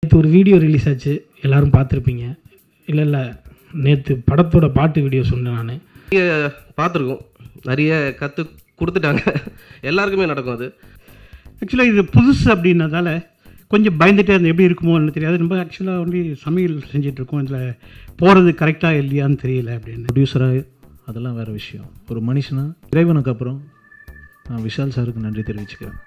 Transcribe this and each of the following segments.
நேற்று ஒரு video release ஆச்சு எல்லாரும் பார்த்துருப்பீங்க இல்லை இல்லை நேற்று படத்தோட பாட்டு வீடியோ சொன்னேன் நான் நிறைய பார்த்துருக்கோம் நிறைய கற்று கொடுத்துட்டாங்க எல்லாருக்குமே நடக்கும் அது ஆக்சுவலாக இது புதுசு அப்படின்னதால கொஞ்சம் பயந்துட்டே இருந்தேன் எப்படி இருக்குமோன்னு தெரியாது நம்ம ஆக்சுவலாக வந்து சமையல் செஞ்சுட்டு இருக்கோம் இதில் போகிறது கரெக்டாக இல்லையான்னு தெரியல அப்படின்னு ப்ரொடியூசராக அதெல்லாம் வேறு விஷயம் ஒரு மனுஷனா இறைவனுக்கு அப்புறம் நான் விஷால் சாருக்கு நன்றி தெரிவிச்சுக்கிறேன்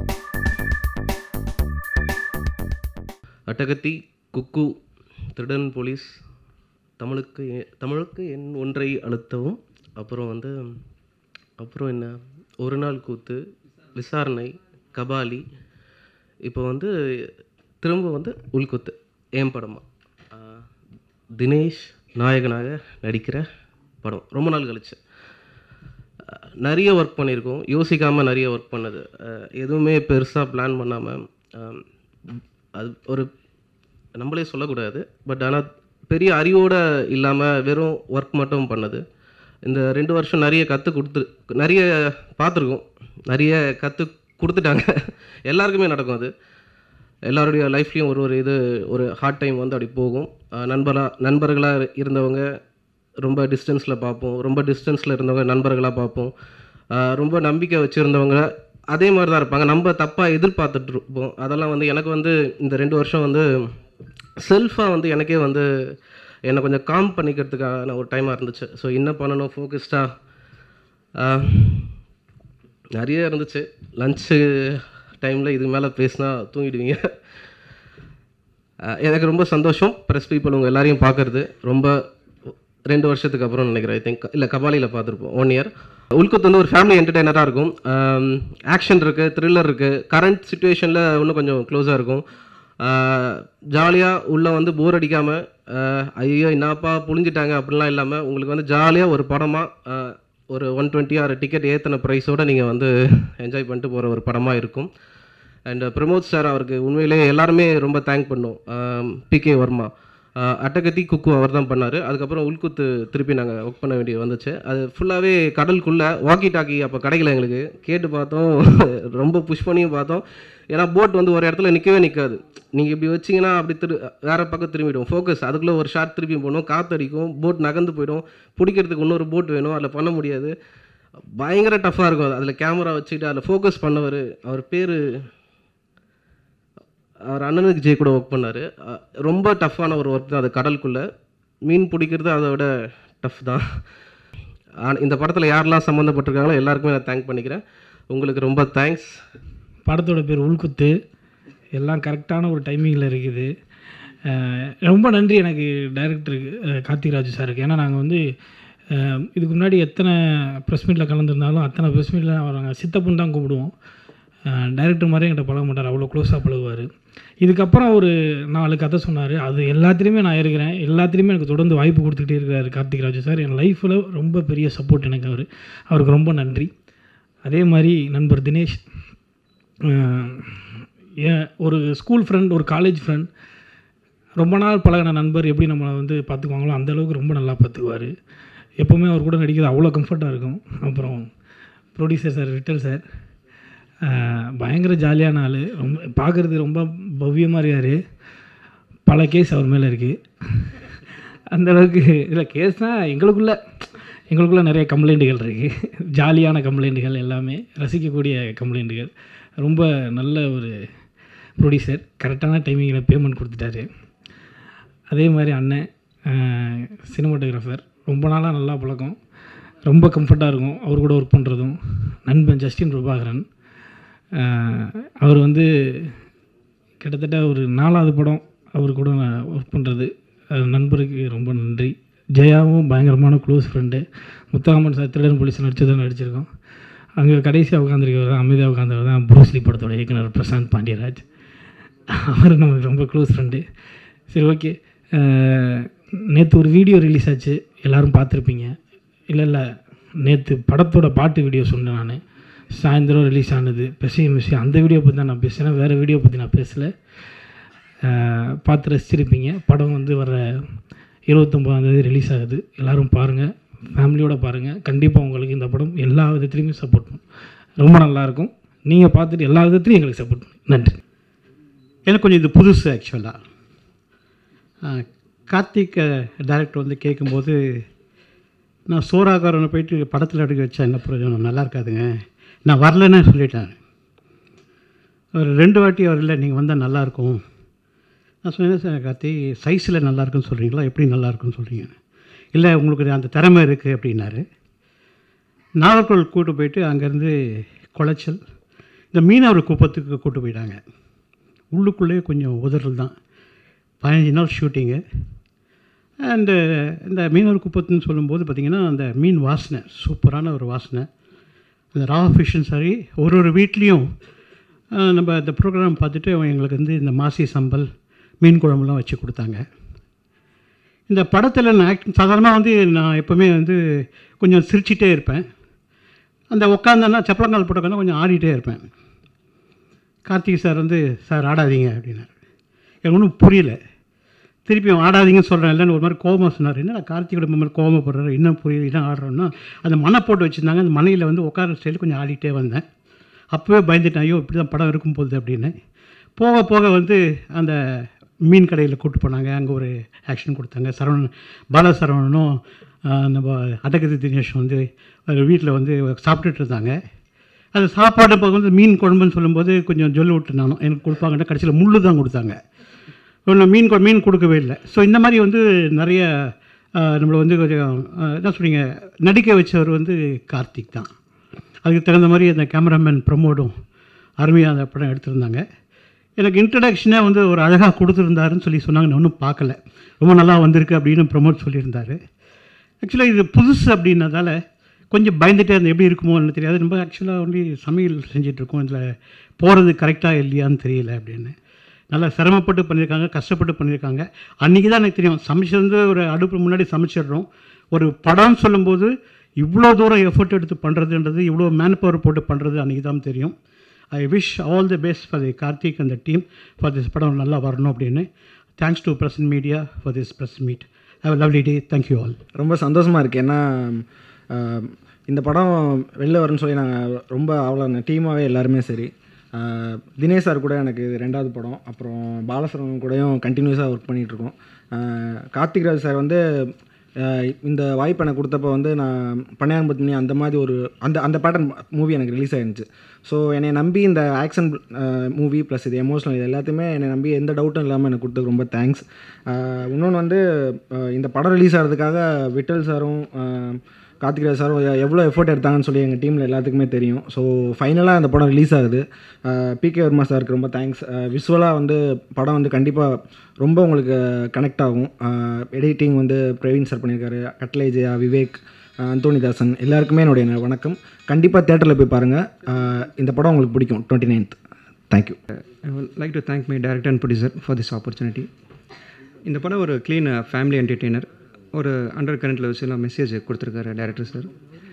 அட்டகத்தி குக்கு திருடன் போலீஸ் தமிழுக்கு எ- தமிழுக்கு என் ஒன்றை அழுத்தவும் அப்புறம் வந்து அப்புறம் என்ன ஒரு நாள் கூத்து விசாரணை கபாலி இப்போ வந்து திரும்ப வந்து உள்குத்து ஏன் படமா ஆஹ், தினேஷ் நாயகனாக நடிக்கிற படம் ரொம்ப நாள் கழிச்சு அஹ் நிறைய ஒர்க் பண்ணியிருக்கோம் யோசிக்காமல் நிறைய ஒர்க் பண்ணது அஹ் எதுவுமே பெருசாக பிளான் பண்ணாமல் அது ஒரு நம்மளே சொல்லக்கூடாது பட் ஆனால் பெரிய அறிவோட இல்லாமல் வெறும் ஒர்க் மட்டும் பண்ணது இந்த ரெண்டு வருஷம் நிறைய கற்றுக் கொடுத்து நிறைய பார்த்துருக்கோம் நிறைய கற்றுக் கொடுத்துட்டாங்க எல்லாருக்குமே நடக்கும் அது எல்லாருடைய லைஃப்லேயும் ஒரு ஒரு இது ஒரு ஹார்ட் டைம் வந்து அப்படி போகும் நண்பராக நண்பர்களாக இருந்தவங்க ரொம்ப டிஸ்டன்ஸில் பார்ப்போம் ரொம்ப டிஸ்டன்ஸில் இருந்தவங்க நண்பர்களாக பார்ப்போம் ஆஹ் ரொம்ப நம்பிக்கை வச்சுருந்தவங்க அதே மாதிரி தான் இருப்பாங்க நம்ம தப்பாக எதிர்பார்த்துட்டு இருப்போம் அதெல்லாம் வந்து எனக்கு வந்து இந்த ரெண்டு வருஷம் வந்து செல்ஃபாக வந்து எனக்கே வந்து என்னை கொஞ்சம் காம் பண்ணிக்கிறதுக்கான ஒரு டைமாக இருந்துச்சு ஸோ என்ன பண்ணணும் ஃபோக்கஸ்டாக நிறைய இருந்துச்சு லஞ்சு டைமில் இதுக்கு மேலே பேசினா தூங்கிடுவீங்க அஹ் எனக்கு ரொம்ப சந்தோஷம் ப்ரெஸ் பீப்புள் உங்கள் எல்லாரையும் பார்க்கறது ரொம்ப ரெண்டு வருஷத்துக்கு அப்புறம் நினைக்கிறேன் ஐ திங்க் இல்லை கபாலியில் பார்த்துருப்போம் ஒன் இயர் உள்குத்து வந்து ஒரு ஃபேமிலி என்டர்டைனராக இருக்கும் ஆக்ஷன் இருக்குது த்ரில்லர் இருக்குது கரண்ட் சுச்சுவேஷனில் இன்னும் கொஞ்சம் க்ளோஸாக இருக்கும் ஜாலியாக உள்ளே வந்து போர் அடிக்காமல் ஐயோ என்னப்பா புழிஞ்சிட்டாங்க அப்படிலாம் இல்லாமல் உங்களுக்கு வந்து ஜாலியாக ஒரு படமாக ஒரு ஒன் டுவெண்ட்டி ஆறு டிக்கெட் ஏற்றின ப்ரைஸோட நீங்கள் வந்து என்ஜாய் பண்ணிட்டு போகிற ஒரு படமாக இருக்கும் அண்ட் பிரமோத் சார் அவருக்கு உண்மையிலே எல்லாருமே ரொம்ப தேங்க் பண்ணோம் பிகே வர்மா ஆஹ் அட்டகத்தி குக்கு அவர் தான் பண்ணார் அதுக்கப்புறம் உள்குத்து திருப்பி நாங்கள் ஒர்க் பண்ண வேண்டிய வந்துச்சு அது ஃபுல்லாகவே கடலுக்குள்ளே வாக்கி டாக்கி அப்போ கிடைக்கல எங்களுக்கு கேட்டு பார்த்தோம் ரொம்ப புஷ் பண்ணியும் பார்த்தோம் ஏன்னா போட் வந்து ஒரு இடத்துல நிற்கவே நிற்காது நீங்கள் இப்படி வச்சிங்கன்னா அப்படி திரு வேறு பக்கம் திரும்பிடும் ஃபோக்கஸ் அதுக்குள்ளே ஒரு ஷார்ட் திருப்பி போகணும் காற்றடிக்கும் போட் நகர்ந்து போயிடும் பிடிக்கிறதுக்கு இன்னொரு போட் வேணும் அதில் பண்ண முடியாது பயங்கர டஃப்பாக இருக்கும் அதில் கேமரா வச்சுக்கிட்டு அதில் ஃபோக்கஸ் பண்ணவர் அவர் பேர் அவர் அண்ணனுக்கு ஜெய் கூட ஒர்க் பண்ணார் ரொம்ப டஃப்பான ஒரு ஒர்க் தான் அது கடலுக்குள்ளே மீன் பிடிக்கிறது அதை விட டஃப் தான் ஆனா, இந்த படத்தில் யாரெல்லாம் சம்மந்தப்பட்டிருக்காங்களோ எல்லாருக்குமே நான் தேங்க் பண்ணிக்கிறேன் உங்களுக்கு ரொம்ப தேங்க்ஸ் படத்தோட பேர் உள்குத்து எல்லாம் கரெக்டான ஒரு டைமிங்கில் இருக்குது அஹ் ரொம்ப நன்றி எனக்கு டைரக்டருக்கு கார்த்திக் ராஜு சாருக்கு ஏன்னா நாங்கள் வந்து அஹ் இதுக்கு முன்னாடி எத்தனை ப்ரெஸ் மீட்டில் கலந்துருந்தாலும் அத்தனை ப்ரெஸ் மீட்டில் அவரை சித்தப்புன்னு தான் கூப்பிடுவோம் டைரக்டர் மாதிரி என்கிட்ட பழக மாட்டார் அவ்வளோ க்ளோஸாக பழகுவார் இதுக்கப்புறம் ஒரு நாலு கதை சொன்னார் அது எல்லாத்துலேயுமே நான் இருக்கிறேன் எல்லாத்துலேயுமே எனக்கு தொடர்ந்து வாய்ப்பு கொடுத்துக்கிட்டே இருக்கிறாரு கார்த்திக் ராஜு சார் என் லைஃப்பில் ரொம்ப பெரிய சப்போர்ட் எனக்கு அவர் அவருக்கு ரொம்ப நன்றி அதே மாதிரி நண்பர் தினேஷ் அஹ் ஏன் ஒரு ஸ்கூல் ஃப்ரெண்ட் ஒரு காலேஜ் ஃப்ரெண்ட் ரொம்ப நாள் பழகின நண்பர் எப்படி நம்மளை வந்து பார்த்துக்குவாங்களோ அந்த அளவுக்கு ரொம்ப நல்லா பார்த்துக்குவார் எப்போவுமே அவர் கூட நடிக்கிறது அவ்வளோ கம்ஃபர்ட்டாக இருக்கும் அப்புறம் ப்ரொடியூசர் சார் விட்டல் சார் அஹ் பயங்கர ஜாலியான ஆள் ரொம்ப பார்க்குறது ரொம்ப பவ்யமாக இருக்கார் பல கேஸ் அவர் மேலே இருக்குது அந்த அளவுக்கு இல்லை கேஸ்னால் எங்களுக்குள்ள எங்களுக்குள்ள நிறைய கம்ப்ளைண்ட்டுகள் இருக்குது ஜாலியான கம்ப்ளைண்ட்டுகள் எல்லாமே ரசிக்கக்கூடிய கம்ப்ளைண்ட்டுகள் ரொம்ப நல்ல ஒரு ப்ரொடியூசர் கரெக்டான டைமிங்கில் பேமெண்ட் கொடுத்துட்டாரு அதே மாதிரி அண்ணன் சினிமாட்டோகிராஃபர் ரொம்ப நாளாக நல்லா பழக்கம் ரொம்ப கம்ஃபர்ட்டாக இருக்கும் அவர் கூட ஒர்க் பண்ணுறதும் நண்பன் ஜஸ்டின் பிரபாகரன் அஹ் அவர் வந்து கிட்டத்தட்ட ஒரு நாலாவது படம் அவர் கூட நான் ஒர்க் பண்ணுறது நண்பருக்கு ரொம்ப நன்றி ஜெயாவும் பயங்கரமான க்ளோஸ் ஃப்ரெண்டு முத்தாமன் சார் திருடன் போலீஸ் நடிச்சதும் நடிச்சிருக்கோம் அங்கே கடைசியாக உட்காந்துருக்கவர் தான் அமைதியாக உட்காந்தவர் தான் ப்ரூஸ்லி படத்தோட இயக்குனர் பிரசாந்த் பாண்டியராஜ் அவர் நமக்கு ரொம்ப க்ளோஸ் ஃப்ரெண்டு சரி ஓகே நேற்று ஒரு வீடியோ ரிலீஸ் ஆச்சு எல்லோரும் பார்த்துருப்பீங்க இல்லை இல்லை நேற்று படத்தோட பாட்டு வீடியோ சொன்னேன் நான் சாயந்தரம் ரிலீஸ் ஆனது பெசிய மிஸ்ஸி அந்த வீடியோ பற்றி தான் நான் பேசுகிறேன் வேறு வீடியோ பற்றி நான் பேசலை அஹ் பார்த்து ரசிச்சிருப்பீங்க படம் வந்து வர இருபத்தொம்போதாந்தேதி ரிலீஸ் ஆகுது எல்லோரும் பாருங்கள் ஃபேமிலியோடு பாருங்கள் கண்டிப்பாக உங்களுக்கு இந்த படம் எல்லா விதத்துலேயுமே சப்போர்ட் பண்ணும் ரொம்ப நல்லாயிருக்கும் நீங்கள் பார்த்துட்டு எல்லா விதத்துலையும் எங்களுக்கு சப்போர்ட் பண்ணுங்க நன்றி எனக்கு கொஞ்சம் இது புதுசு ஆக்சுவலாக கார்த்திக் டைரக்டர் வந்து கேட்கும்போது நான் சோறாக்காரனை போயிட்டு படத்தில் எடுக்க வச்சா என்ன பிரயோஜனம் நல்லா இருக்காதுங்க நான் வரலன்னு சொல்லிட்டேன் அவர் ரெண்டு வாட்டி அவர் இல்லை நீங்கள் வந்தால் நல்லாயிருக்கும் நான் சொன்னேன் சார் கார்த்தி சைஸில் நல்லா இருக்குன்னு சொல்கிறீங்களா எப்படி நல்லா இருக்குன்னு சொல்கிறீங்க இல்லை உங்களுக்கு அந்த திறமை இருக்குது அப்படின்னாரு நாகர்கோவில் கூட்டு போயிட்டு அங்கேருந்து குளச்சல் இந்த மீனவர் குப்பத்துக்கு கூட்டு போயிட்டாங்க உள்ளுக்குள்ளேயே கொஞ்சம் உதறல் தான் பதினஞ்சு நாள் ஷூட்டிங்கு அண்டு இந்த மீனவர் குப்பத்துன்னு சொல்லும்போது பார்த்திங்கன்னா அந்த மீன் வாசனை சூப்பரான ஒரு வாசனை அந்த ரா ஃபிஷ்ஷும் சரி ஒரு ஒரு வீட்லேயும் ஆஹ், நம்ம இந்த ப்ரோக்ராம் பார்த்துட்டு அவங்க எங்களுக்கு வந்து இந்த மாசி சம்பல் மீன் குழம்புலாம் வச்சு கொடுத்தாங்க இந்த படத்தில் நான் ஆக்டிங் சாதாரணமாக வந்து நான் எப்போவுமே வந்து கொஞ்சம் சிரிச்சிட்டே இருப்பேன் அந்த உட்காந்தேன்னா செப்பலங்கால் போட்டு உட்காந்தா கொஞ்சம் ஆடிட்டே இருப்பேன் கார்த்திக் சார் வந்து சார் ஆடாதீங்க அப்படின்னாரு எனக்கு ஒன்றும் புரியல திருப்பியும் ஆடாதீங்கன்னு சொல்கிறேன் இல்லைன்னு ஒரு மாதிரி கோபமாக சொன்னார் என்ன கார்த்திகோட மாதிரி கோபப்படுறாரு இன்னும் புரியல என்ன ஆடுறோன்னா அந்த மனை போட்டு வச்சுருந்தாங்க அந்த மனையில் வந்து உட்கார ஸ்டைல் கொஞ்சம் ஆடிட்டே வந்தேன் அப்போவே பயந்துட்டேன் ஐயோ இப்படி தான் படம் இருக்கும் போகுது அப்படின்னு போக போக வந்து அந்த மீன் கடையில் கூப்பிட்டு போனாங்க அங்கே ஒரு ஆக்ஷன் கொடுத்தாங்க சரவணன் பால சரவணனும் ஆஹ், நம்ம அடகதி தினேஷ் வந்து வீட்டில் வந்து சாப்பிட்டுட்டு இருந்தாங்க அது சாப்பாடு இப்போ வந்து மீன் குழம்புன்னு சொல்லும்போது கொஞ்சம் ஜொல்லு விட்டு நானும் எனக்கு கொடுப்பாங்கன்னா கடைசியில் முள்ளு தான் கொடுத்தாங்க ஒன்று மீன் கொ- மீன் கொடுக்கவே இல்லை ஸோ இந்த மாதிரி வந்து நிறைய ஆஹ், நம்மளை வந்து கொஞ்சம் ஆஹ், என்ன சொல்கிறீங்க நடிக்க வச்சவர் வந்து கார்த்திக் தான் அதுக்கு தகுந்த மாதிரி அந்த கேமராமேன் ப்ரமோடும் அருமையாக அந்த படம் எடுத்திருந்தாங்க எனக்கு இன்ட்ரடக்ஷனே வந்து ஒரு அழகாக கொடுத்துருந்தாருன்னு சொல்லி சொன்னாங்க நான் ஒன்றும் பார்க்கல ரொம்ப நல்லா வந்திருக்கு அப்படின்னு ப்ரமோட் சொல்லியிருந்தாரு ஆக்சுவலாக இது புதுசு அப்படின்னதால கொஞ்சம் பயந்துட்டே இருந்தேன் எப்படி இருக்குமோன்னு தெரியாது நம்ம ஆக்சுவலாக வந்து சமையல் செஞ்சிட்ருக்கோம் இதில் போகிறது கரெக்டாக இல்லையான்னு தெரியல அப்படின்னு நல்லா சிரமப்பட்டு பண்ணியிருக்காங்க கஷ்டப்பட்டு பண்ணியிருக்காங்க அன்றைக்கி தான் எனக்கு தெரியும் சமைச்சிருந்து ஒரு அடுப்பு முன்னாடி சமைச்சிடுறோம் ஒரு படம்னு சொல்லும்போது இவ்வளோ தூரம் எஃபர்ட் எடுத்து பண்ணுறதுன்றது இவ்வளோ மேன் பவர் போட்டு பண்ணுறது அன்றைக்கி தான் தெரியும் I wish all the best for the Karthik அந்த டீம் ஃபார் திஸ் படம் நல்லா வரணும் அப்படின்னு thanks to present media for this press meet how lovely day thank you all ரொம்ப சந்தோஷமாக இருக்குது ஏன்னா ஆஹ், இந்த படம் வெளில வரும்னு சொல்லி நாங்கள் ரொம்ப அவ்வளோ டீமாகவே எல்லாருமே சரி ஆஹ், தினேஷ் சார் கூட எனக்கு இது ரெண்டாவது படம் அப்புறம் பாலசரவணன் கூடயும் கண்டினியூஸாக ஒர்க் பண்ணிகிட்ருக்கோம் கார்த்திக் ராஜ் சார் வந்து ஆஹ், இந்த வாய்ப்பு எனக்கு கொடுத்தப்போ வந்து நான் பண்ணையான் பத்மினி அந்த மாதிரி ஒரு அந்த அந்த பேட்டர்ன் மூவி எனக்கு ரிலீஸ் ஆயிருந்துச்சு ஸோ என்னை நம்பி இந்த ஆக்ஷன் மூவி ப்ளஸ் இது எமோஷனல் இது எல்லாத்தையுமே என்னை நம்பி எந்த டவுட்டும் இல்லாமல் எனக்கு கொடுத்ததுக்கு ரொம்ப தேங்க்ஸ் இன்னொன்று வந்து ஆஹ், இந்த படம் ரிலீஸ் ஆகிறதுக்காக விட்டல் சாரும் ஆஹ், கார்த்திக் ராஜ் சாரும் எ- எவ்வளோ எஃபோர்ட் எடுத்தாங்கன்னு சொல்லி எங்கள் டீமில் எல்லாத்துக்குமே தெரியும் ஸோ ஃபைனலாக அந்த படம் ரிலீஸ் ஆகுது பிகே வர்மா சாருக்கு ரொம்ப தேங்க்ஸ் விஷுவலாக வந்து படம் வந்து கண்டிப்பாக ரொம்ப உங்களுக்கு கனெக்ட் ஆகும் எடிட்டிங் வந்து பிரவீன் சார் பண்ணியிருக்காரு கட்லை ஜெயா விவேக் ஆஹ், அந்தோணிதாசன் எல்லாருக்குமே என்னுடைய ந- வணக்கம் கண்டிப்பாக தேட்டரில் போய் பாருங்கள் இந்த படம் உங்களுக்கு பிடிக்கும் twenty ninth thank you I would like to thank my director and producer for this opportunity. இந்த படம் ஒரு க்ளீன் ஃபேமிலி என்டர்டெய்னர் ஒரு அண்டர் கரண்ட்டில் வச்சு எல்லாம் மெசேஜ் கொடுத்துருக்காரு டேரக்டர் சார்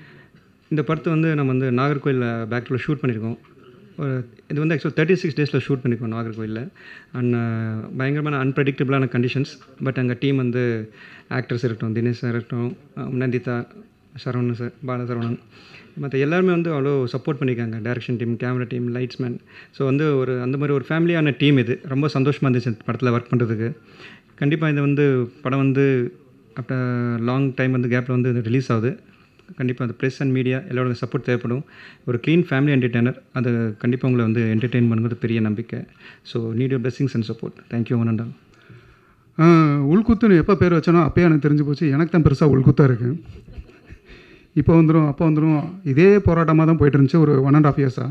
இந்த படத்தை வந்து நம்ம வந்து நாகர்கோயிலில் பேக்கில் ஷூட் பண்ணியிருக்கோம் ஒரு இது வந்து ஆக்சுவலாக தேர்ட்டி சிக்ஸ் டேஸில் ஷூட் பண்ணியிருக்கோம் நாகர்கோயிலில் அண்ட் பயங்கரமான அன்பிரடிக்டபிளான கண்டிஷன்ஸ் பட் அங்கே டீம் வந்து ஆக்டர்ஸ் இருக்கட்டும் தினேஷ் சார் இருக்கட்டும் அஹ் நந்திதா சரவணன் சார் பாலசரவணன் மற்ற எல்லாருமே வந்து அவ்வளோ சப்போர்ட் பண்ணியிருக்காங்க direction team camera team lightsman so வந்து ஒரு அந்த மாதிரி ஒரு ஃபேமிலியான டீம் இது ரொம்ப சந்தோஷமாக இருந்துச்சு இந்த படத்தில் ஒர்க் பண்ணுறதுக்கு கண்டிப்பாக இது வந்து படம் வந்து ஆஃப்டர் லாங் டைம் வந்து கேப்பில் வந்து ரிலீஸ் ஆகுது கண்டிப்பாக அந்த ப்ரெஸ் அண்ட் மீடியா எல்லாரோட சப்போர்ட் தேவைப்படும் ஒரு க்ளீன் ஃபேமிலி என்டர்டெய்னர் அது கண்டிப்பாக உங்களை வந்து என்டர்டெயின் பண்ணுறது பெரிய நம்பிக்கை so need your blessings and support thank you one and all ah, உள்குத்துன்னு எப்போ பேர் வச்சேனோ அப்போயே எனக்கு தெரிஞ்சு போச்சு எனக்கு தான் பெருசாக உள்குத்தாக இருக்குது இப்போ வந்துடும் அப்போ வந்துடும் இதே போராட்டமாக தான் போயிட்டு இருந்துச்சு ஒரு ஒன் அண்ட் ஆஃப் இயர்ஸாக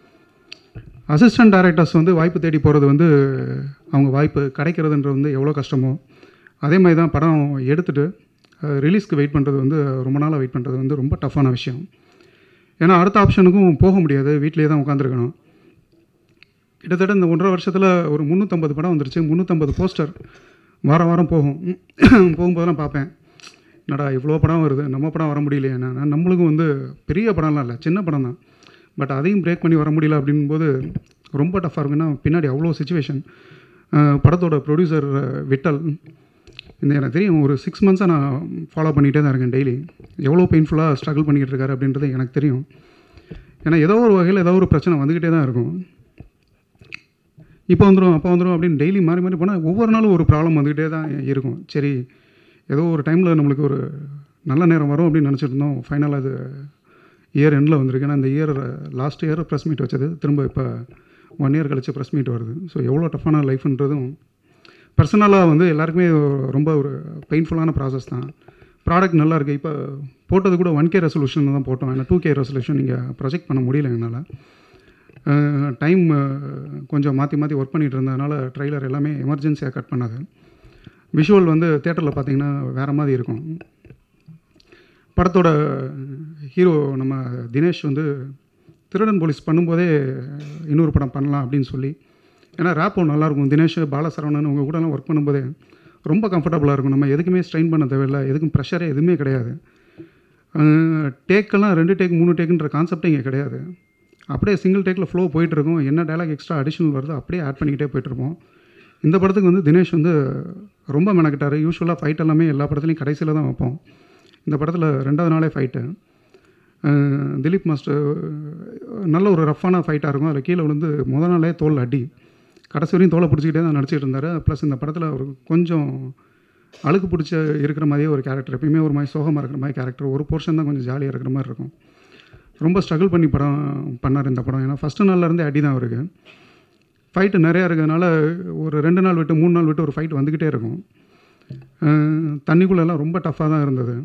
அசிஸ்டன்ட் டைரக்டர்ஸ் வந்து வாய்ப்பு தேடி போகிறது வந்து அவங்க வாய்ப்பு கிடைக்கிறதுன்றது வந்து எவ்வளோ கஷ்டமோ அதே மாதிரி தான் படம் எடுத்துகிட்டு ரிலீஸ்க்கு வெயிட் பண்ணுறது வந்து ரொம்ப நாளாக வெயிட் பண்ணுறது வந்து ரொம்ப டஃப்பான விஷயம் ஏன்னா அடுத்த ஆப்ஷனுக்கும் போக முடியாது வீட்டிலேயே தான் உட்காந்துருக்கணும் கிட்டத்தட்ட இந்த ஒன்றரை வருஷத்தில் ஒரு முந்நூற்றம்பது படம் வந்துருச்சு முந்நூற்றம்பது போஸ்டர் வாரம் வாரம் போகும் போகும்போதெல்லாம் பார்ப்பேன் என்னடா இவ்வளோ படம் வருது நம்ம படம் வர முடியலையே நான் நம்மளுக்கும் வந்து பெரிய படம்லாம் இல்லை சின்ன படம் தான் பட் அதையும் பிரேக் பண்ணி வர முடியல அப்படின்போது ரொம்ப டஃப்பாக இருக்கும் ஏன்னா பின்னாடி அவ்வளோ சுச்சுவேஷன் படத்தோட ப்ரொடியூசர் விட்டல் இந்த எனக்கு தெரியும் ஒரு சிக்ஸ் மந்த்ஸாக நான் ஃபாலோ பண்ணிகிட்டே தான் இருக்கேன் டெய்லி எவ்வளோ பெயின்ஃபுல்லாக ஸ்ட்ரகிள் பண்ணிக்கிட்டு இருக்காரு அப்படின்றது எனக்கு தெரியும் ஏன்னா ஏதோ ஒரு வகையில் ஏதோ ஒரு பிரச்சனை வந்துக்கிட்டே தான் இருக்கும் இப்போ வந்துடும் அப்போ வந்துடும் அப்படின்னு டெய்லி மாறி மாறி போனால் ஒவ்வொரு நாளும் ஒரு ப்ராப்ளம் வந்துக்கிட்டே தான் இருக்கும் சரி ஏதோ ஒரு டைமில் நம்மளுக்கு ஒரு நல்ல நேரம் வரும் அப்படின்னு நினச்சிட்டு இருந்தோம் ஃபைனலாக அது இயர் எண்டில் வந்திருக்கு ஏன்னா இந்த year last year press meet வச்சது திரும்ப இப்போ ஒன் இயர் கழிச்சு ப்ரெஸ் மீட் வருது ஸோ எவ்வளோ டஃப்பான லைஃப்ன்றதும் பர்சனலாக வந்து எல்லாருக்குமே ரொம்ப ஒரு பெயின்ஃபுல்லான ப்ராசஸ் தான் ப்ராடக்ட் நல்லா இருக்குது இப்போ போட்டது கூட ஒன் கே ரெசல்யூஷன் தான் போட்டோம் ஏன்னா டூ கே ரெசல்யூஷன் நீங்கள் ப்ரொஜெக்ட் பண்ண முடியல என்னால் டைம் கொஞ்சம் மாற்றி மாற்றி ஒர்க் பண்ணிகிட்டு இருந்ததுனால ட்ரைலர் எல்லாமே எமர்ஜென்சியாக கட் பண்ணது விஷுவல் வந்து தேட்டரில் பார்த்தீங்கன்னா வேறு மாதிரி இருக்கும் படத்தோட ஹீரோ நம்ம தினேஷ் வந்து திருடன் போலீஸ் பண்ணும்போதே இன்னொரு படம் பண்ணலாம் அப்படின்னு சொல்லி ஏன்னா ரேப்பும் நல்லாயிருக்கும் தினேஷ் பாலசரவணன் உங்கள் கூடலாம் ஒர்க் பண்ணும்போதே ரொம்ப கம்ஃபர்டபுளாக இருக்கும் நம்ம எதுக்குமே ஸ்ட்ரெயின் பண்ண தேவையில்லை எதுக்கும் ப்ரெஷரே எதுவுமே கிடையாது டேக்கெல்லாம் ரெண்டு டேக் மூணு டேக்குன்ற கான்செப்டே இங்கே கிடையாது அப்படியே சிங்கிள் டேக்கில் ஃப்ளோ போயிட்டுருக்கும் என்ன டைலாக் எக்ஸ்ட்ரா அடிஷனல் வருதோ அப்படியே ஆட் பண்ணிக்கிட்டே போயிட்டுருப்போம் இந்த படத்துக்கு வந்து தினேஷ் வந்து ரொம்ப மெனக்கிட்டார் யூஸ்வலாக ஃபைட் எல்லாமே எல்லா படத்துலையும் கடைசியில் தான் வைப்போம் இந்த படத்தில் ரெண்டாவது நாளே ஃபைட்டு திலீப் மாஸ்டர் நல்ல ஒரு ரஃப்பான ஃபைட்டாக இருக்கும் அதில் கீழே விழுந்து முத நாளே தோல் அடி கடைசி வரையும் தோலை பிடிச்சிக்கிட்டே தான் நடிச்சிட்டு இருந்தார் ப்ளஸ் இந்த படத்தில் ஒரு கொஞ்சம் அழுக்கு பிடிச்ச இருக்கிற மாதிரியே ஒரு கேரக்டர் எப்பயுமே ஒரு மாதிரி சோகமாக இருக்கிற மாதிரி கேரக்டர் ஒரு போர்ஷன் தான் கொஞ்சம் ஜாலியாக இருக்கிற மாதிரி இருக்கும் ரொம்ப ஸ்ட்ரகிள் பண்ணி படம் பண்ணார் இந்த படம் ஏன்னா ஃபஸ்ட்டு நாள்லேருந்தே அடி தான் அவருக்கு ஃபைட்டு நிறையா இருக்கிறதுனால ஒரு ரெண்டு நாள் விட்டு மூணு நாள் விட்டு ஒரு ஃபைட் வந்துக்கிட்டே இருக்கும் தண்ணிக்குள்ளெல்லாம் ரொம்ப டஃப்பாக தான் இருந்தது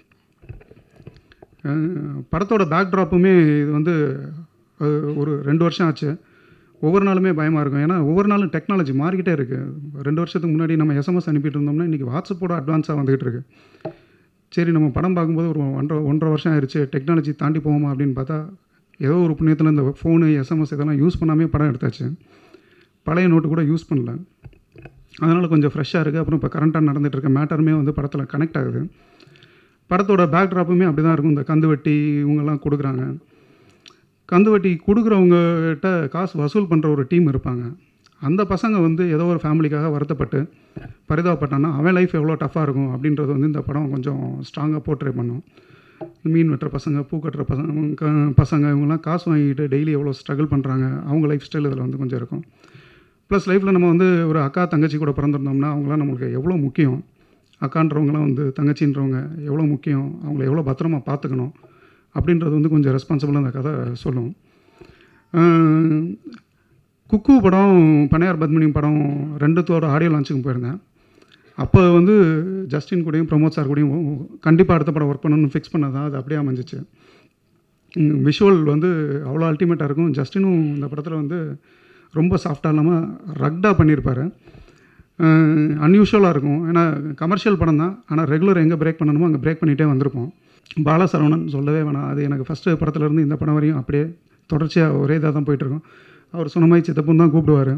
படத்தோட பேக்ட்ராப்புமே இது வந்து ஒரு ரெண்டு வருஷம் ஆச்சு ஒவ்வொரு நாளுமே பயமாக இருக்கும் ஏன்னா ஒவ்வொரு நாளும் டெக்னாலஜி மாறிக்கிட்டே இருக்குது ரெண்டு வருஷத்துக்கு முன்னாடி நம்ம எஸ்எம்எஸ் அனுப்பிட்டு இருந்தோம்னா இன்றைக்கி வாட்ஸ்அப்போட அட்வான்ஸாக வந்துகிட்டு இருக்கு சரி நம்ம படம் பார்க்கும்போது ஒரு ஒன்றரை ஒன்றரை வருஷம் ஆயிடுச்சு டெக்னாலஜி தாண்டி போவோமா அப்படின்னு பார்த்தா ஏதோ ஒரு புண்ணியத்தில் இந்த ஃபோனு எஸ்எம்எஸ் இதெல்லாம் யூஸ் பண்ணாமே படம் எடுத்தாச்சு பழைய நோட்டு கூட யூஸ் பண்ணல அதனால் கொஞ்சம் ஃப்ரெஷ்ஷாக இருக்குது அப்புறம் இப்போ கரண்ட்டாக நடந்துகிட்டு இருக்க மேட்டருமே வந்து படத்தில் கனெக்ட் ஆகுது படத்தோட பேக்ட்ராப்புமே அப்படி தான் இருக்கும் இந்த கந்து வட்டி இவங்கெல்லாம் கொடுக்குறாங்க கந்து வட்டி கொடுக்குறவங்ககிட்ட காசு வசூல் பண்ணுற ஒரு டீம் இருப்பாங்க அந்த பசங்க வந்து ஏதோ ஒரு ஃபேமிலிக்காக வருத்தப்பட்டு பரிதாபப்பட்டான்னா அவன் லைஃப் எவ்வளோ டஃப்பாக இருக்கும் அப்படின்றது வந்து இந்த படம் கொஞ்சம் ஸ்ட்ராங்காக போர்ட்ரே பண்ணும் மீன் வெட்டுற பசங்க பூ கட்டுற பசங்க க- பசங்க இவங்கெல்லாம் காசு வாங்கிட்டு டெய்லி எவ்வளோ ஸ்ட்ரகிள் பண்ணுறாங்க அவங்க லைஃப் ஸ்டைல் இதில் வந்து கொஞ்சம் இருக்கும் ப்ளஸ் லைஃப்பில் நம்ம வந்து ஒரு அக்கா தங்கச்சி கூட பிறந்திருந்தோம்னா அவங்களாம் நம்மளுக்கு எவ்வளோ முக்கியம் அக்கான்றவங்களாம் வந்து தங்கச்சின்றவங்க எவ்வளோ முக்கியம் அவங்கள எவ்வளோ பத்திரமா பார்த்துக்கணும் அப்படின்றது வந்து கொஞ்சம் ரெஸ்பான்சிபிளாக அந்த கதை சொல்லும் அஹ் குக்கு படம் பனையார் பத்மினி படம் ரெண்டுத்தோட ஆடியோ லான்ச்சுக்கு போயிருந்தேன் அப்போ வந்து ஜஸ்டின் கூடயும் பிரமோத் சார் கூடயும் கண்டிப்பாக அடுத்த படம் ஒர்க் பண்ணணும்னு ஃபிக்ஸ் பண்ணதான் அது அப்படியே அமைஞ்சிச்சு விஷுவல் வந்து அவ்வளோ அல்டிமேட்டாக இருக்கும் ஜஸ்டினும் இந்த படத்தில் வந்து ரொம்ப சாஃப்டாக இல்லாமல் ரக்டாக பண்ணியிருப்பார் அன்யூஷுவலாக இருக்கும் ஏன்னா கமர்ஷியல் படம் தான் ஆனால் ரெகுலர் எங்கே பிரேக் பண்ணணுமோ அங்கே பிரேக் பண்ணிகிட்டே வந்திருப்போம் பாலசரவணன் சொல்லவே வேணாம் அது எனக்கு ஃபஸ்ட்டு படத்துலேருந்து இந்த படம் வரையும் அப்படியே தொடர்ச்சியாக ஒரே இதாக தான் போயிட்டுருக்கோம் அவர் சொன்ன மாதிரி சித்தப்புன்னு தான் கூப்பிடுவார்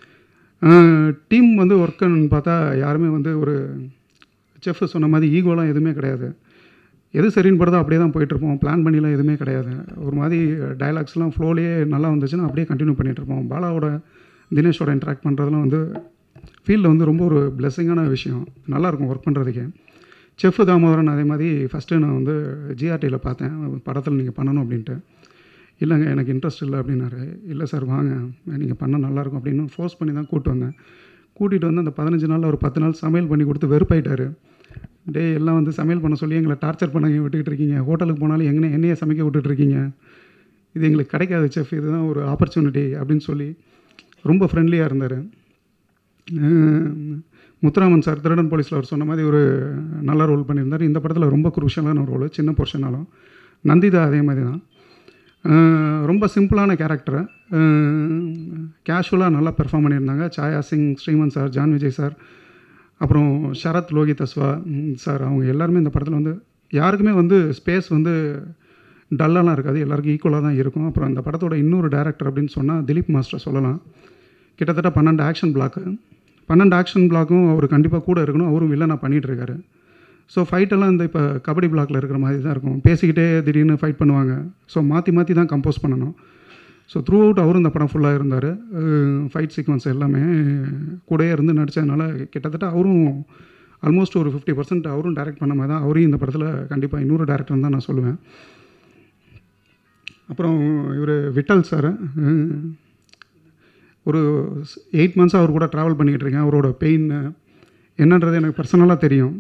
டீம் வந்து ஒர்க்குன்னு பார்த்தா யாருமே வந்து ஒரு செஃப் சொன்ன மாதிரி ஈகோலாம் எதுவுமே கிடையாது எது சரின்னு படுதோ அப்படியே தான் போயிட்டுருப்போம் பிளான் பண்ணிலாம் எதுவுமே கிடையாது ஒரு மாதிரி டயலாக்ஸ்லாம் ஃப்ளோலேயே நல்லா வந்துச்சுன்னா அப்படியே கண்டினியூ பண்ணிகிட்ருப்போம் பாலாவோட தினேஷோட இன்ட்ராக்ட் பண்ணுறதுலாம் வந்து ஃபீல்டில் வந்து ரொம்ப ஒரு பிளெஸ்ஸிங்கான விஷயம் நல்லாயிருக்கும் ஒர்க் பண்ணுறதுக்கே செஃப் தாமோதரன் அதே மாதிரி ஃபஸ்ட்டு நான் வந்து ஜிஆர்டியில் பார்த்தேன் படத்தில் நீங்கள் பண்ணணும் அப்படின்ட்டு இல்லைங்க எனக்கு இன்ட்ரெஸ்ட் இல்லை அப்படின்னாரு இல்லை சார் வாங்க நீங்கள் பண்ணால் நல்லாயிருக்கும் அப்படின்னு ஃபோர்ஸ் பண்ணி தான் கூப்பிட்டு வந்தேன் கூட்டிகிட்டு வந்து அந்த பதினஞ்சு நாளில் ஒரு பத்து நாள் சமையல் பண்ணி கொடுத்து வெறுப்பாயிட்டாரு டே எல்லாம் வந்து சமையல் பண்ண சொல்லி எங்களை டார்ச்சர் பண்ண விட்டுக்கிட்டு இருக்கீங்க ஹோட்டலுக்கு போனாலும் எங்கே என்னையே சமைக்க விட்டுட்டு இருக்கீங்க இது எங்களுக்கு கிடைக்காது செஃப் இதுதான் ஒரு ஆப்பர்ச்சுனிட்டி அப்படின்னு சொல்லி ரொம்ப ஃப்ரெண்ட்லியாக இருந்தார் முத்துராமன் சார் திருடன் போலீஸில் அவர் சொன்ன மாதிரி ஒரு நல்ல ரோல் பண்ணியிருந்தார் இந்த படத்தில் ரொம்ப குரூஷியலான ஒரு ரோல் சின்ன போர்ஷனாலும் நந்திதா அதே மாதிரி தான் அஹ் ரொம்ப சிம்பிளான கேரக்டரை கேஷுவலாக நல்லா பெர்ஃபார்ம் பண்ணியிருந்தாங்க Chaya Singh Sriman sir John Vijay sir அப்புறம் சரத் லோகித் அஸ்வா ம், சார் அவங்க எல்லாருமே இந்த படத்தில் வந்து யாருக்குமே வந்து ஸ்பேஸ் வந்து டல்லாலாம் இருக்காது எல்லாருக்கும் ஈக்குவலாக தான் இருக்கும் அப்புறம் இந்த படத்தோட இன்னொரு டேரக்டர் அப்படின்னு சொன்னால் திலீப் மாஸ்டர் சொல்லலாம் கிட்டத்தட்ட பன்னெண்டு ஆக்ஷன் பிளாக்கு பன்னெண்டு ஆக்ஷன் பிளாக்கும் அவர் கண்டிப்பாக கூட இருக்கணும் அவரும் வில்லனாக பண்ணிகிட்டு இருக்காரு ஸோ ஃபைட்டெல்லாம் இந்த இப்போ கபடி பிளாக்ல இருக்கிற மாதிரி தான் இருக்கும் பேசிக்கிட்டே திடீர்னு ஃபைட் பண்ணுவாங்க ஸோ மாற்றி மாற்றி தான் கம்போஸ் பண்ணணும் ஸோ த்ரூ அவுட் அவரும் இந்த படம் ஃபுல்லாக இருந்தார் ஃபைட் சீக்வன்ஸ் எல்லாமே கூடயே இருந்து நடித்ததுனால கிட்டத்தட்ட அவரும் ஆல்மோஸ்ட் ஒரு ஃபிஃப்டி பர்சன்ட் அவரும் டைரக்ட் பண்ண மாதிரி தான் அவரையும் இந்த படத்தில் கண்டிப்பாக இன்னொரு டேரக்டர் தான் நான் சொல்லுவேன் அப்புறம் இவர் விட்டல் சார் ஒரு எயிட் மந்த்ஸாக அவர் கூட ட்ராவல் பண்ணிக்கிட்டு இருக்கேன் அவரோட பெயின் என்னன்றது எனக்கு பர்சனலாக தெரியும்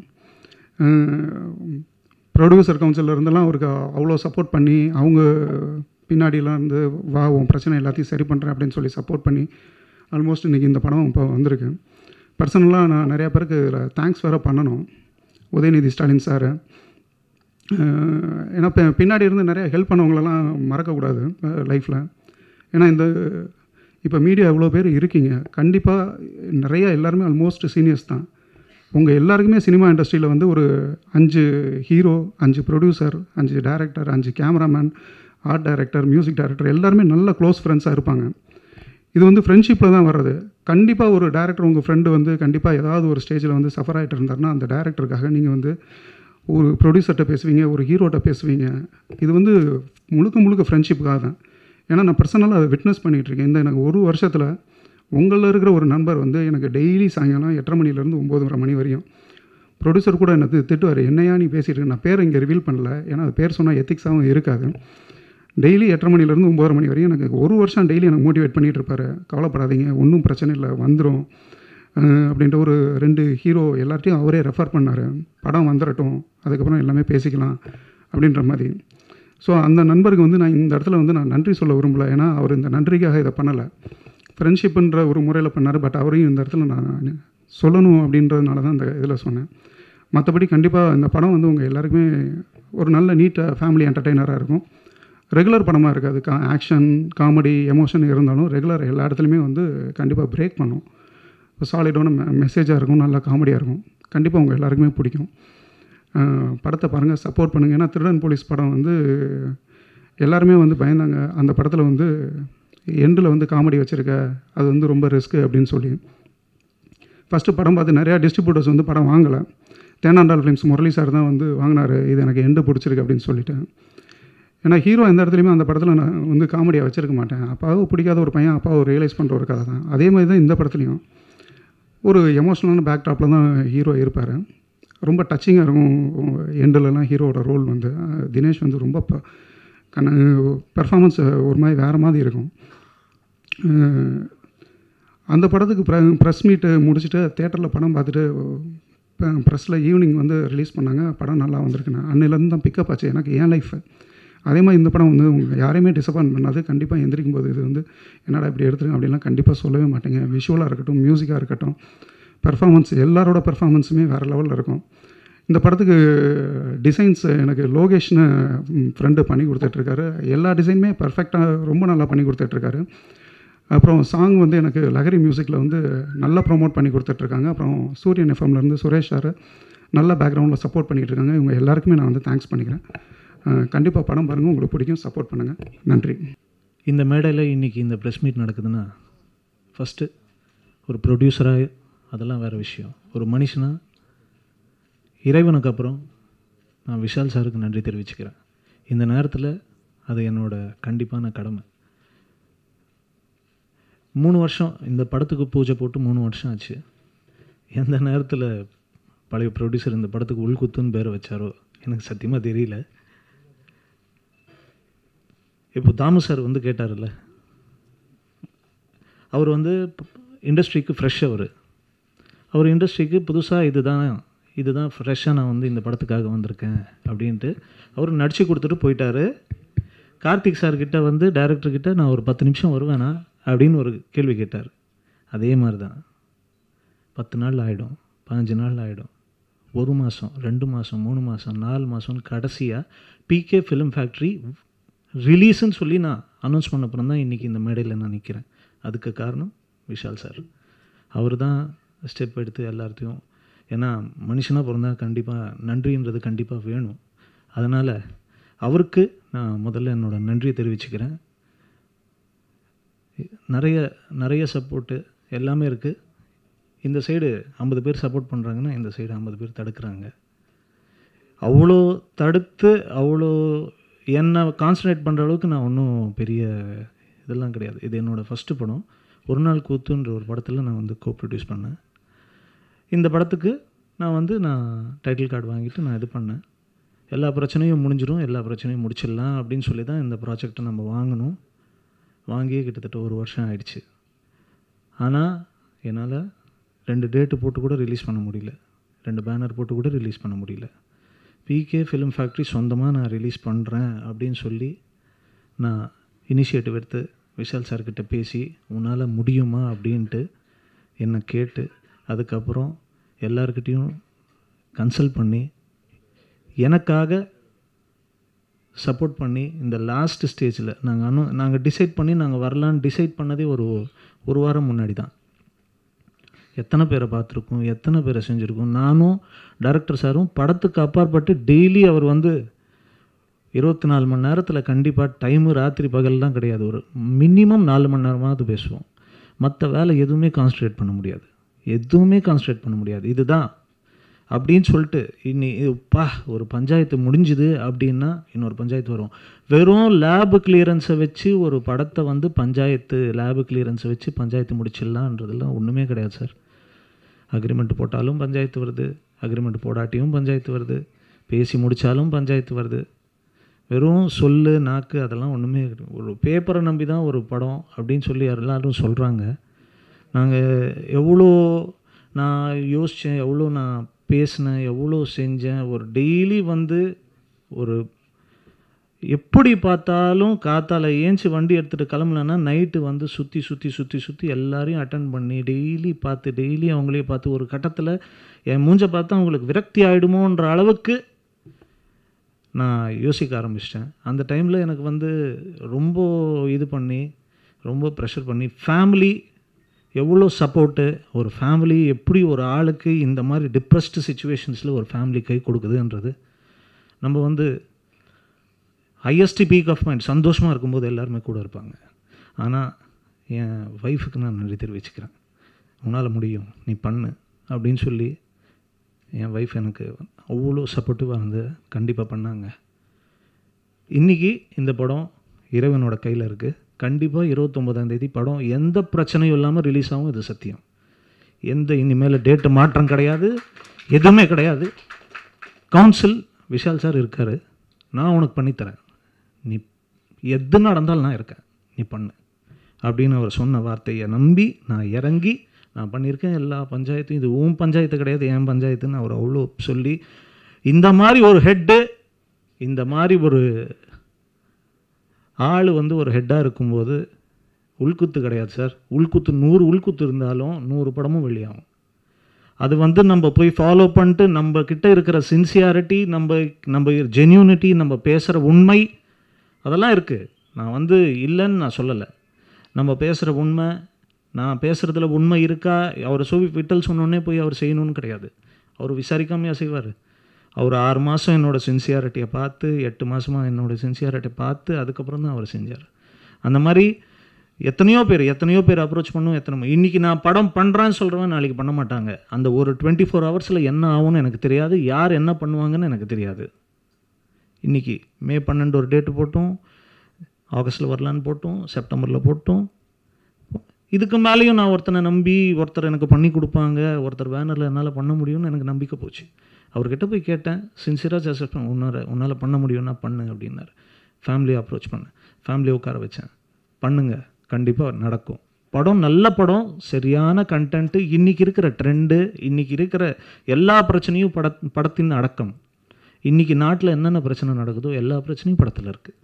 ப்ரொடியூசர் கவுன்சிலில் இருந்தெல்லாம் அவருக்கு அவ்வளோ சப்போர்ட் பண்ணி அவங்க பின்னாடிலாம் இருந்து வா உன் பிரச்சனை எல்லாத்தையும் சரி பண்ணுறேன் அப்படின்னு சொல்லி சப்போர்ட் பண்ணி ஆல்மோஸ்ட் இன்றைக்கி இந்த படம் இப்போ வந்திருக்கு பர்சனலாக நான் நிறையா பேருக்கு இதில் தேங்க்ஸ் வேறு பண்ணணும் உதயநிதி ஸ்டாலின் சார் ஏன்னா இப்போ பின்னாடி இருந்து நிறைய ஹெல்ப் பண்ணவங்களெல்லாம் மறக்கக்கூடாது லைஃப்பில் ஏன்னா இந்த இப்போ மீடியா எவ்வளோ பேர் இருக்கீங்க கண்டிப்பாக நிறைய எல்லாருமே ஆல்மோஸ்ட் சீனியர்ஸ் தான் உங்கள் எல்லாருக்குமே சினிமா இண்டஸ்ட்ரியில் வந்து ஒரு அஞ்சு ஹீரோ அஞ்சு ப்ரொடியூசர் அஞ்சு டேரக்டர் அஞ்சு cameraman art director music director எல்லாருமே நல்ல க்ளோஸ் ஃப்ரெண்ட்ஸாக இருப்பாங்க இது வந்து ஃப்ரெண்ட்ஷிப்பில் தான் வர்றது கண்டிப்பாக ஒரு டேரக்டர் உங்கள் ஃப்ரெண்டு வந்து கண்டிப்பாக ஏதாவது ஒரு ஸ்டேஜில் வந்து சஃபர் ஆகிட்டு இருந்தாருன்னா அந்த டேரக்டருக்காக நீங்கள் வந்து ஒரு ப்ரொடியூசர்கிட்ட பேசுவீங்க ஒரு ஹீரோட்ட பேசுவீங்க இது வந்து முழுக்க முழுக்க ஃப்ரெண்ட்ஷிப்புக்காக தான் ஏன்னா நான் பர்சனலாக அதை விட்னஸ் பண்ணிகிட்ருக்கேன் இந்த எனக்கு ஒரு வருஷத்தில் உங்களில் இருக்கிற ஒரு நண்பர் வந்து எனக்கு டெய்லி சாயங்காலம் எட்டரை மணிலேருந்து ஒம்போதரை மணி வரையும் ப்ரொடியூசர் கூட என்ன தி- திட்டுவார் என்னையா நீ பேசிகிட்டு இருக்க நான் பேர் இங்கே ரிவீல் பண்ணல ஏன்னா அது பேர் சொன்னால் எத்திக்ஸாகவும் இருக்காது டெய்லி எட்டரை மணிலேருந்து ஒம்பது மணி வரையும் எனக்கு ஒரு வருஷம் டெய்லி எனக்கு மோட்டிவேட் பண்ணிகிட்டு இருப்பார் கவலைப்படாதீங்க ஒன்றும் பிரச்சனை இல்லை வந்துடும் அப்படின்ட்டு ஒரு ரெண்டு ஹீரோ எல்லார்ட்டையும் அவரே ரெஃபர் பண்ணார் படம் வந்துடட்டும் அதுக்கப்புறம் எல்லாமே பேசிக்கலாம் அப்படின்ற மாதிரி ஸோ அந்த நண்பருக்கு வந்து நான் இந்த இடத்துல வந்து நான் நன்றி சொல்ல விரும்பல ஏன்னா அவர் இந்த நன்றிக்காக இதை பண்ணலை ஃப்ரெண்ட்ஷிப்புன்ற ஒரு முறையில் பண்ணார் பட் அவரையும் இந்த இடத்துல நான் சொல்லணும் அப்படின்றதுனால தான் இந்த இதில் சொன்னேன் மற்றபடி கண்டிப்பாக இந்த படம் வந்து உங்கள் எல்லாருக்குமே ஒரு நல்ல நீட்டாக ஃபேமிலி என்டர்டெய்னராக இருக்கும் ரெகுலர் படமாக இருக்காது கா ஆக்ஷன் காமெடி எமோஷன் இருந்தாலும் ரெகுலர் எல்லா இடத்துலையுமே வந்து கண்டிப்பாக பிரேக் பண்ணும் இப்போ சாலிடான மெ மெசேஜாக இருக்கும் நல்லா காமெடியாக இருக்கும் கண்டிப்பாக உங்கள் எல்லாருக்குமே பிடிக்கும் அஹ் படத்தை பாருங்கள் சப்போர்ட் பண்ணுங்கள் ஏன்னா திருடன் போலீஸ் படம் வந்து எல்லாருமே வந்து பயந்தாங்க அந்த படத்தில் வந்து எண்டில் வந்து காமெடி வச்சுருக்க அது வந்து ரொம்ப ரிஸ்க்கு அப்படின்னு சொல்லி ஃபஸ்ட்டு படம் பார்த்து நிறையா டிஸ்ட்ரிபியூட்டர்ஸ் வந்து படம் வாங்கலை தேனாண்டால் ஃபிலிம்ஸ் முரளி சார் தான் வந்து வாங்கினார் இது எனக்கு எண்டு பிடிச்சிருக்கு அப்படின்னு சொல்லிட்டு ஏன்னா ஹீரோ எந்த இடத்துலையுமே அந்த படத்தில் நான் வந்து காமெடியாக வச்சிருக்க மாட்டேன் அப்பாவும் பிடிக்காத ஒரு பையன் அப்பாவை ரியலைஸ் பண்ணுற ஒரு கதை தான் அதே மாதிரி தான் இந்த படத்துலையும் ஒரு எமோஷ்னலான பேக்டாப்பில் தான் ஹீரோ இருப்பார் ரொம்ப டச்சிங்காக இருக்கும் எண்டிலலாம் ஹீரோவோட ரோல் வந்து அஹ் தினேஷ் வந்து ரொம்ப ப கண்ண பெர்ஃபார்மன்ஸ் ஒரு மாதிரி வேறு மாதிரி இருக்கும் அஹ் அந்த படத்துக்கு ப்ர ப்ரெஸ் மீட்டு முடிச்சுட்டு தேட்டரில் படம் பார்த்துட்டு ப்ரெஸ்ஸில் ஈவினிங் வந்து ரிலீஸ் பண்ணாங்க படம் நல்லா வந்திருக்குண்ணா அன்னிலேருந்து தான் பிக்கப் ஆச்சு எனக்கு என் லைஃப் அதே மாதிரி இந்த படம் வந்து உங்க யாரையுமே டிசப்பாயின்ட் பண்ணாது கண்டிப்பாக எந்திரிக்கும் போது இது வந்து என்னடா இப்படி எடுத்துருங்க அப்படின்லாம் கண்டிப்பாக சொல்லவே மாட்டேங்க விஷுவலாக இருக்கட்டும் மியூசிக்காக இருக்கட்டும் பெர்ஃபார்மன்ஸ் எல்லாரோட பெர்ஃபார்மன்ஸுமே வேறு லெவலில் இருக்கும் இந்த படத்துக்கு டிசைன்ஸ் எனக்கு லோகேஷ்னு ஃப்ரெண்டு பண்ணி கொடுத்துட்ருக்காரு எல்லா டிசைனுமே பர்ஃபெக்டாக ரொம்ப நல்லா பண்ணி கொடுத்துட்ருக்காரு அப்புறம் சாங் வந்து எனக்கு லஹரி மியூசிக்கில் வந்து நல்லா ப்ரோமோட் பண்ணி கொடுத்துட்ருக்காங்க அப்புறம் சூரியன் எஃப்எம்லேருந்து சுரேஷ் சார் நல்ல பேக்ரவுண்டில் சப்போர்ட் பண்ணிகிட்டு இருக்காங்க இவங்க எல்லாருக்குமே நான் வந்து தேங்க்ஸ் பண்ணிக்கிறேன் கண்டிப்பாக படம் பாருங்கள் உங்களுக்கு பிடிக்கும் சப்போர்ட் பண்ணுங்கள் நன்றி இந்த மேடையில் இன்றைக்கி இந்த ப்ரெஸ் மீட் நடக்குதுன்னா ஃபஸ்ட்டு ஒரு ப்ரொடியூசராக அதெல்லாம் வேறு விஷயம் ஒரு மனுஷனாக இறைவனுக்கு அப்புறம் நான் விஷால் சாருக்கு நன்றி தெரிவிச்சுக்கிறேன் இந்த நேரத்தில் அது என்னோட கண்டிப்பான கடமை மூணு வருஷம் இந்த படத்துக்கு பூஜை போட்டு மூணு வருஷம் ஆச்சு எந்த நேரத்தில் பழைய ப்ரொடியூசர் இந்த படத்துக்கு உள்குத்துன்னு பேர் வச்சாரோ எனக்கு சத்தியமாக தெரியல இப்போ தாமு சார் வந்து கேட்டார்ல அவர் வந்து இண்டஸ்ட்ரிக்கு ஃப்ரெஷ் அவர் அவர் இண்டஸ்ட்ரிக்கு புதுசாக இதுதான் இதுதான் ஃப்ரெஷ்ஷாக நான் வந்து இந்த படத்துக்காக வந்திருக்கேன் அப்படின்ட்டு அவர் நடித்து கொடுத்துட்டு போயிட்டாரு கார்த்திக் சார் கிட்ட வந்து டைரக்டர் கிட்ட நான் ஒரு பத்து நிமிஷம் வருவேனா அப்படின்னு ஒரு கேள்வி கேட்டார் அதே மாதிரி தான் பத்து நாள் ஆகிடும் பதினஞ்சு நாள் ஆகிடும் ஒரு மாதம் ரெண்டு மாதம் மூணு மாதம் நாலு மாதம் கடைசியாக பிகே ஃபிலிம் ஃபேக்ட்ரி ரிலீஸ்ன்னு சொல்லி நான் அனௌன்ஸ் பண்ண அப்புறம் தான் இன்றைக்கி இந்த மேடையில் நான் நிற்கிறேன் அதுக்கு காரணம் விஷால் சார் அவர் தான் ஸ்டெப் எடுத்து எல்லாத்தையும் ஏன்னா மனுஷனாக பிறந்தா கண்டிப்பாக நன்றின்றது கண்டிப்பாக வேணும் அதனால் அவருக்கு நான் முதல்ல என்னோட நன்றியை தெரிவிச்சுக்கிறேன் நிறைய நிறைய சப்போர்ட்டு எல்லாமே இருக்குது இந்த சைடு ஐம்பது பேர் சப்போர்ட் பண்ணுறாங்கன்னா இந்த சைடு ஐம்பது பேர் தடுக்கிறாங்க அவ்வளோ தடுத்து அவ்வளோ என்னை கான்சன்ட்ரேட் பண்ணுற அளவுக்கு நான் ஒன்றும் பெரிய இதெல்லாம் கிடையாது இது என்னோடய ஃபஸ்ட்டு படம் ஒரு நாள் கூத்துன்ற ஒரு படத்தில் நான் வந்து கோ ப்ரொடியூஸ் பண்ணேன் இந்த படத்துக்கு நான் வந்து நான் டைட்டில் கார்டு வாங்கிட்டு நான் இது பண்ணேன் எல்லா பிரச்சனையும் முடிஞ்சிடும் எல்லா பிரச்சனையும் முடிச்சிடலாம் அப்படின்னு சொல்லி தான் இந்த ப்ராஜெக்டை நம்ம வாங்கினோம் வாங்கியே கிட்டத்தட்ட ஒரு வருஷம் ஆயிடுச்சு ஆனால் என்னால் ரெண்டு டேட்டு போட்டு கூட ரிலீஸ் பண்ண முடியல ரெண்டு பேனர் போட்டு கூட ரிலீஸ் பண்ண முடியல பிகே ஃபிலிம் ஃபேக்ட்ரி சொந்தமாக நான் ரிலீஸ் பண்ணுறேன் அப்படின்னு சொல்லி நான் இனிஷியேட்டிவ் எடுத்து விஷால் சார்கிட்ட பேசி உன்னால் முடியுமா அப்படின்ட்டு என்னை கேட்டு அதுக்கப்புறம் எல்லாருக்கிட்டேயும் கன்சல்ட் பண்ணி எனக்காக சப்போர்ட் பண்ணி இந்த லாஸ்ட் ஸ்டேஜில் நாங்கள் அனு நாங்கள் டிசைட் பண்ணி நாங்கள் வரலான்னு டிசைட் பண்ணதே ஒரு ஒரு வாரம் முன்னாடி தான் எத்தனை பேரை பார்த்துருக்கோம் எத்தனை பேரை செஞ்சுருக்கோம் நானும் டைரக்டர் சாரும் படத்துக்கு அப்பாற்பட்டு டெய்லி அவர் வந்து இருபத்தி நாலு மணி நேரத்தில் கண்டிப்பாக டைமு ராத்திரி பகல்லாம் கிடையாது ஒரு மினிமம் நாலு மணி நேரமாவது பேசுவோம் மற்ற வேலை எதுவுமே கான்சன்ட்ரேட் பண்ண முடியாது எதுவுமே கான்சன்ட்ரேட் பண்ண முடியாது இதுதான் அப்படின்னு சொல்லிட்டு இன்னி பா ஒரு பஞ்சாயத்து முடிஞ்சுது அப்படின்னா இன்னொரு பஞ்சாயத்து வரும் வெறும் லேபு கிளியரன்ஸை வச்சு ஒரு படத்தை வந்து பஞ்சாயத்து லேபு கிளியரன்ஸை வச்சு பஞ்சாயத்து முடிச்சிடலான்றதெல்லாம் ஒன்றுமே கிடையாது சார் அக்ரிமெண்ட் போட்டாலும் பஞ்சாயத்து வருது அக்ரிமெண்ட் போடாட்டியும் பஞ்சாயத்து வருது பேசி முடித்தாலும் பஞ்சாயத்து வருது வெறும் சொல்லு நாக்கு அதெல்லாம் ஒன்றுமே கிடையாது. ஒரு பேப்பரை நம்பி தான் ஒரு படம் அப்படின்னு சொல்லி எல்லாரும் சொல்கிறாங்க நாங்கள் எவ்வளோ நான் யோசித்தேன் எவ்வளோ நான் பேசினேன் எவ்வளோ செஞ்சேன் ஒரு டெய்லி வந்து ஒரு எப்படி பார்த்தாலும் காத்தால ஏஞ்சி வண்டி எடுத்துகிட்டு கிளம்பலன்னா நைட்டு வந்து சுற்றி சுற்றி சுற்றி சுற்றி எல்லாரையும் அட்டன் பண்ணி டெய்லி பார்த்து டெய்லி அவங்களே பார்த்து ஒரு கட்டத்தில் என் மூஞ்ச பார்த்தா அவங்களுக்கு விரக்தி ஆகிடுமோன்ற அளவுக்கு நான் யோசிக்க ஆரம்பிச்சிட்டேன் அந்த டைமில் எனக்கு வந்து ரொம்ப இது பண்ணி ரொம்ப ப்ரெஷர் பண்ணி ஃபேமிலி எவ்வளோ சப்போர்ட்டு ஒரு ஃபேமிலி எப்படி ஒரு ஆளுக்கு இந்த மாதிரி டிப்ரெஸ்டு சுச்சுவேஷன்ஸில் ஒரு ஃபேமிலி கை கொடுக்குதுன்றது நம்ம வந்து ஹையஸ்ட் பீக் ஆஃப் மைண்ட் சந்தோஷமாக இருக்கும்போது எல்லாருமே கூட இருப்பாங்க ஆனால் என் ஒய்ஃபுக்கு நான் நன்றி தெரிவிச்சுக்கிறேன் உன்னால் முடியும் நீ பண்ணு அப்படின்னு சொல்லி என் ஒய்ஃப் எனக்கு அவ்வளோ சப்போர்ட்டிவாக வந்து கண்டிப்பாக பண்ணாங்க இன்றைக்கி இந்த படம் இறைவனோட கையில் இருக்குது கண்டிப்பாக இருபத்தொம்போதாம் தேதி படம் எந்த பிரச்சனையும் இல்லாமல் ரிலீஸ் ஆகும் இது சத்தியம் எந்த இனிமேல் டேட்டு மாற்றம் கிடையாது எதுவுமே கிடையாது கவுன்சில் விஷால் சார் இருக்கார் நான் உனக்கு பண்ணித்தரேன் நீ எது நடந்தாலும் நான் இருக்கேன் நீ பண்ணு அப்படின்னு அவர் சொன்ன வார்த்தையை நம்பி நான் இறங்கி நான் பண்ணியிருக்கேன் எல்லா பஞ்சாயத்தும் இது உன் பஞ்சாயத்து கிடையாது என் பஞ்சாயத்துன்னு அவர் அவ்வளோ சொல்லி இந்த மாதிரி ஒரு ஹெட்டு இந்த மாதிரி ஒரு ஆள் வந்து ஒரு ஹெட்டாக இருக்கும்போது உள்குத்து கிடையாது சார் உள்குத்து நூறு உள்குத்து இருந்தாலும் நூறு படமும் வெளியாகும் அது வந்து நம்ம போய் ஃபாலோ பண்ணிட்டு நம்ம கிட்ட இருக்கிற சின்சியாரிட்டி நம்ம நம்ம ஜென்யூனிட்டி நம்ம பேசுகிற உண்மை அதெல்லாம் இருக்குது நான் வந்து இல்லைன்னு நான் சொல்லலை நம்ம பேசுகிற உண்மை நான் பேசுகிறதுல உண்மை இருக்கா அவரை சொல்லி விட்டல் சொன்னோன்னே போய் அவர் செய்யணும்னு கிடையாது அவர் விசாரிக்காமையா செய்வார் அவர் ஆறு மாதம் என்னோடய சின்சியாரிட்டியை பார்த்து எட்டு மாதமாக என்னோடய சின்சியாரிட்டியை பார்த்து அதுக்கப்புறம் தான் அவர் செஞ்சார் அந்த மாதிரி எத்தனையோ பேர் எத்தனையோ பேர் அப்ரோச் பண்ணும் எத்தனை இன்றைக்கி நான் படம் பண்ணுறேன்னு சொல்கிறவன் நாளைக்கு பண்ண மாட்டாங்க அந்த ஒரு டுவெண்ட்டி ஃபோர் ஹவர்ஸில் என்ன ஆகும்னு எனக்கு தெரியாது யார் என்ன பண்ணுவாங்கன்னு எனக்கு தெரியாது இன்றைக்கி மே பன்னெண்டு ஒரு டேட்டு போட்டோம் ஆகஸ்ட்டில் வரலான்னு போட்டோம் செப்டம்பரில் போட்டோம் இதுக்கு மேலேயும் நான் ஒருத்தனை நம்பி ஒருத்தர் எனக்கு பண்ணி கொடுப்பாங்க ஒருத்தர் பேனரில் என்னால் பண்ண முடியும்னு எனக்கு நம்பிக்கை போச்சு அவர்கிட்ட போய் கேட்டேன் சின்சியராக ஜஸ்ட் உன்னார உன்னால் பண்ண முடியும்னா பண்ணு அப்படின்னாரு ஃபேமிலியை அப்ரோச் பண்ணேன் ஃபேமிலியை உட்கார வச்சேன் பண்ணுங்க கண்டிப்பாக நடக்கும் படம் நல்ல படம் சரியான கண்டென்ட்டு இன்றைக்கி இருக்கிற ட்ரெண்டு இன்றைக்கி இருக்கிற எல்லா பிரச்சனையும் பட படத்தின் அடக்கம் இன்றைக்கி நாட்டில் என்னென்ன பிரச்சனை நடக்குதோ எல்லா பிரச்சனையும் படத்தில் இருக்குது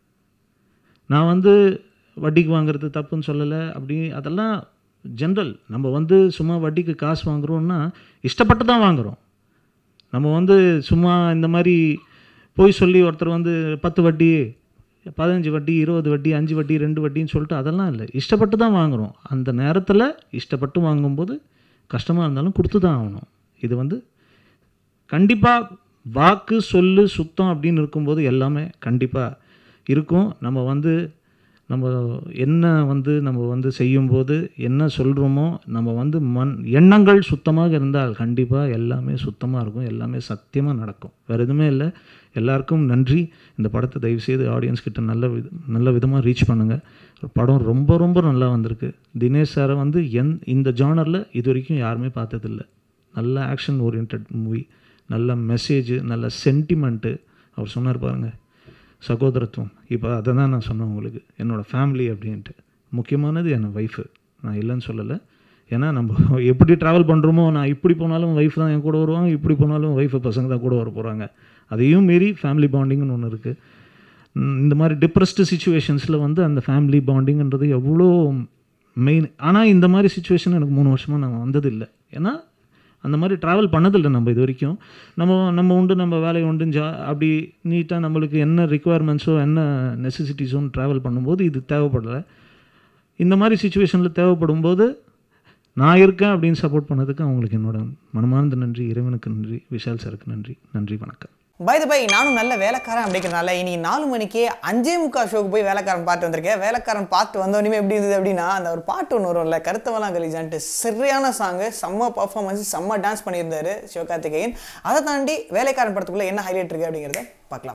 நான் வந்து வட்டிக்கு வாங்குறது தப்புன்னு சொல்லலை அப்படி அதெல்லாம் ஜென்ரல் நம்ம வந்து சும்மா வட்டிக்கு காசு வாங்குறோம்னா இஷ்டப்பட்டு தான் வாங்குகிறோம் நம்ம வந்து சும்மா இந்த மாதிரி போய் சொல்லி ஒருத்தர் வந்து பத்து வட்டி பதினஞ்சு வட்டி இருபது வட்டி அஞ்சு வட்டி ரெண்டு வட்டின்னு சொல்லிட்டு அதெல்லாம் இல்லை இஷ்டப்பட்டு தான் வாங்குகிறோம் அந்த நேரத்தில் இஷ்டப்பட்டு வாங்கும்போது கஷ்டமாக இருந்தாலும் கொடுத்து தான் ஆகணும் இது வந்து கண்டிப்பாக வாக்கு சொல்லு சுத்தம் அப்படின்னு இருக்கும்போது எல்லாமே கண்டிப்பாக இருக்கும் நம்ம வந்து நம்ம என்ன வந்து நம்ம வந்து செய்யும்போது என்ன சொல்கிறோமோ நம்ம வந்து மண் எண்ணங்கள் சுத்தமாக இருந்தால் கண்டிப்பாக எல்லாமே சுத்தமாக இருக்கும் எல்லாமே சத்தியமாக நடக்கும் வேறு எதுவுமே இல்லை எல்லாருக்கும் நன்றி இந்த படத்தை தயவுசெய்து ஆடியன்ஸ் கிட்ட நல்ல வித நல்ல விதமாக ரீச் பண்ணுங்கள் படம் ரொம்ப ரொம்ப நல்லா வந்திருக்கு தினேஷ் சாரை வந்து எந் இந்த ஜானரில் இது வரைக்கும் யாருமே பார்த்ததில்ல நல்ல ஆக்ஷன் ஓரியன்ட் மூவி நல்ல மெசேஜ் நல்ல சென்டிமெண்ட்டு அவர் சொன்னார் பாருங்கள் சகோதரத்துவம் இப்போ அதை தான் நான் சொன்னேன் உங்களுக்கு என்னோடய ஃபேமிலி அப்படின்ட்டு முக்கியமானது என் ஒய்ஃபு நான் இல்லைன்னு சொல்லலை ஏன்னா நம்ம எப்படி ட்ராவல் பண்ணுறோமோ நான் இப்படி போனாலும் ஒய்ஃப் தான் என் கூட வருவாங்க இப்படி போனாலும் ஒய்ஃபு பசங்க தான் கூட வர போகிறாங்க அதையும் மீறி ஃபேமிலி பாண்டிங்னு ஒன்று இருக்குது இந்த மாதிரி டிப்ரெஸ்டு சுச்சுவேஷன்ஸில் வந்து அந்த ஃபேமிலி பாண்டிங்ன்றது எவ்வளோ மெயின் ஆனால் இந்த மாதிரி சுச்சுவேஷன் எனக்கு மூணு வருஷமாக நான் வந்ததில்லை ஏன்னா அந்த மாதிரி ட்ராவல் பண்ணதில்லை நம்ம இது வரைக்கும் நம்ம நம்ம உண்டு நம்ம வேலையை உண்டு ஜா அப்படி நீட்டாக நம்மளுக்கு என்ன ரிக்குவயர்மெண்ட்ஸோ என்ன நெசசிட்டிஸோன்னு ட்ராவல் பண்ணும்போது இது தேவைப்படலை இந்த மாதிரி சுச்சுவேஷனில் தேவைப்படும் போது நான் இருக்கேன் அப்படின்னு சப்போர்ட் பண்ணதுக்கு அவங்களுக்கு என்னோட மனமார்ந்த நன்றி இறைவனுக்கு நன்றி விஷால் சாருக்கு நன்றி நன்றி வணக்கம் பை த பை நானும் நல்ல வேலைக்காரன் அப்படிங்கிறனால இனி நாலு மணிக்கே அஞ்சே முக்கால் ஷோக்கு போய் வேலைக்காரன் பாட்டு வந்திருக்கேன் வேலைக்காரன் பாட்டு வந்தோடனே எப்படி இருந்தது அப்படின்னா அந்த ஒரு பாட்டு ஒன்று வரும்ல கருத்தவெல்லாம் கலிஜான்ட்டு சரியான சாங்கு செம்ம பர்ஃபார்மன்ஸ் செம்ம டான்ஸ் பண்ணியிருந்தாரு சிவகார்த்திகேயன் அதை தாண்டி வேலைக்காரன் படத்துக்குள்ளே என்ன ஹைலைட் இருக்குது அப்படிங்கிறத பார்க்கலாம்